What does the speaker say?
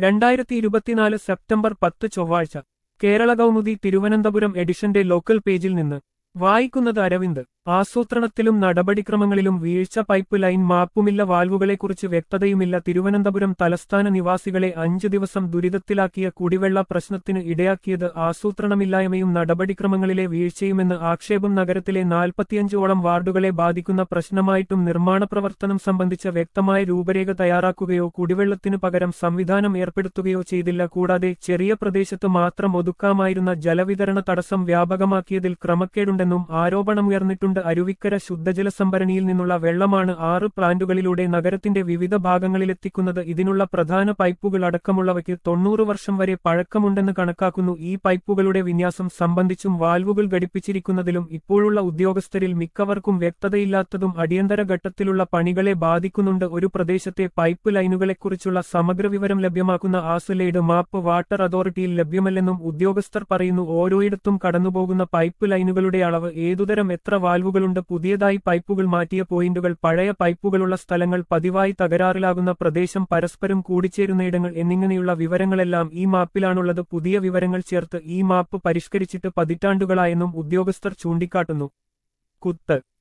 രണ്ടായിരത്തി ഇരുപത്തിനാല് സെപ്റ്റംബർ പത്ത് ചൊവ്വാഴ്ച കേരള കൗമുദി തിരുവനന്തപുരം എഡിഷന്റെ ലോക്കൽ പേജിൽ നിന്ന് വായിക്കുന്നത് അരവിന്ദ് ആസൂത്രണത്തിലും നടപടിക്രമങ്ങളിലും വീഴ്ച പൈപ്പ് ലൈൻ മാപ്പുമില്ല വാൽവുകളെക്കുറിച്ച് വ്യക്തതയുമില്ല തിരുവനന്തപുരം തലസ്ഥാന നിവാസികളെ അഞ്ചു ദിവസം ദുരിതത്തിലാക്കിയ കുടിവെള്ള പ്രശ്നത്തിന് ഇടയാക്കിയത് ആസൂത്രണമില്ലായ്മയും നടപടിക്രമങ്ങളിലെ വീഴ്ചയുമെന്ന് ആക്ഷേപം നഗരത്തിലെ നാൽപ്പത്തിയഞ്ചോളം വാർഡുകളെ ബാധിക്കുന്ന പ്രശ്നമായിട്ടും നിർമ്മാണ പ്രവർത്തനം സംബന്ധിച്ച വ്യക്തമായ രൂപരേഖ തയ്യാറാക്കുകയോ കുടിവെള്ളത്തിനു പകരം സംവിധാനം ഏർപ്പെടുത്തുകയോ ചെയ്തില്ല കൂടാതെ ചെറിയ പ്രദേശത്ത് മാത്രം ഒതുക്കാമായിരുന്ന ജലവിതരണ തടസ്സം വ്യാപകമാക്കിയതിൽ ക്രമക്കേടുണ്ടെന്നും ആരോപണമുയർന്നിട്ടുണ്ട് അരുവിക്കര ശുദ്ധജല സംഭരണിയിൽ നിന്നുള്ള വെള്ളമാണ് ആറ് പ്ലാന്റുകളിലൂടെ നഗരത്തിന്റെ വിവിധ ഭാഗങ്ങളിലെത്തിക്കുന്നത് ഇതിനുള്ള പ്രധാന പൈപ്പുകൾ അടക്കമുള്ളവയ്ക്ക് തൊണ്ണൂറ് വർഷം വരെ പഴക്കമുണ്ടെന്ന് കണക്കാക്കുന്നു ഈ പൈപ്പുകളുടെ വിന്യാസം സംബന്ധിച്ചും വാൽവുകൾ ഘടിപ്പിച്ചിരിക്കുന്നതിലും ഇപ്പോഴുള്ള ഉദ്യോഗസ്ഥരിൽ മിക്കവർക്കും വ്യക്തതയില്ലാത്തതും അടിയന്തര ഘട്ടത്തിലുള്ള പണികളെ ബാധിക്കുന്നുണ്ട് ഒരു പ്രദേശത്തെ പൈപ്പ് ലൈനുകളെക്കുറിച്ചുള്ള സമഗ്ര വിവരം ലഭ്യമാക്കുന്ന ആസുലൈഡ് മാപ്പ് വാട്ടർ അതോറിറ്റിയിൽ ലഭ്യമല്ലെന്നും ഉദ്യോഗസ്ഥർ പറയുന്നു ഓരോയിടത്തും കടന്നുപോകുന്ന പൈപ്പ് ലൈനുകളുടെ അളവ് ഏതുതരം എത്ര വാൽവുകളുണ്ട് പുതിയതായി പൈപ്പുകൾ മാറ്റിയ പോയിന്റുകൾ പഴയ പൈപ്പുകളുള്ള സ്ഥലങ്ങൾ പതിവായി തകരാറിലാകുന്ന പ്രദേശം പരസ്പരം കൂടിച്ചേരുന്നയിടങ്ങൾ എന്നിങ്ങനെയുള്ള വിവരങ്ങളെല്ലാം ഈ മാപ്പിലാണുള്ളത് പുതിയ വിവരങ്ങൾ ചേർത്ത് ഈ മാപ്പ് പരിഷ്കരിച്ചിട്ട് പതിറ്റാണ്ടുകളായെന്നും ഉദ്യോഗസ്ഥർ ചൂണ്ടിക്കാട്ടുന്നു കുത്ത്